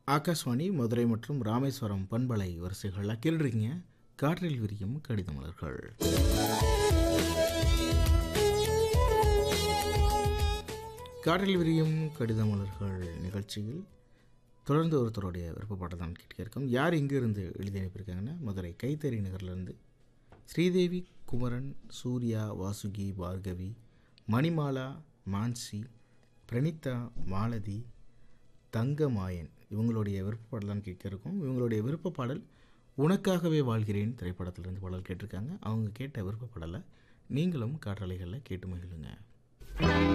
ஆகாஷ்வாணி மதுரை மற்றும் ராமேஸ்வரம் பண்பலை வரிசைகளில் கேள்றீங்க காற்றில் விரியும் கடித மலர்கள் காற்றில் விரியும் கடித மலர்கள் நிகழ்ச்சியில் தொடர்ந்து ஒருத்தருடைய விருப்பப்பாட்டை தான் கேட்க இருக்கோம் யார் இங்கிருந்து எழுதி அனுப்பியிருக்காங்கன்னா மதுரை கைத்தறி நகர்லேருந்து ஸ்ரீதேவி குமரன் சூர்யா வாசுகி பார்கவி மணிமாலா மான்சி பிரணிதா மாலதி தங்கமாயன் இவங்களுடைய விருப்பப்பாடல் தான் கேட்க இருக்கோம் இவங்களுடைய விருப்பப்பாடல் உனக்காகவே வாழ்கிறேன் திரைப்படத்திலிருந்து பாடல் கேட்டிருக்காங்க அவங்க கேட்ட விருப்பப்பாடலை நீங்களும் காற்றலைகளில் கேட்டு மகிழுங்க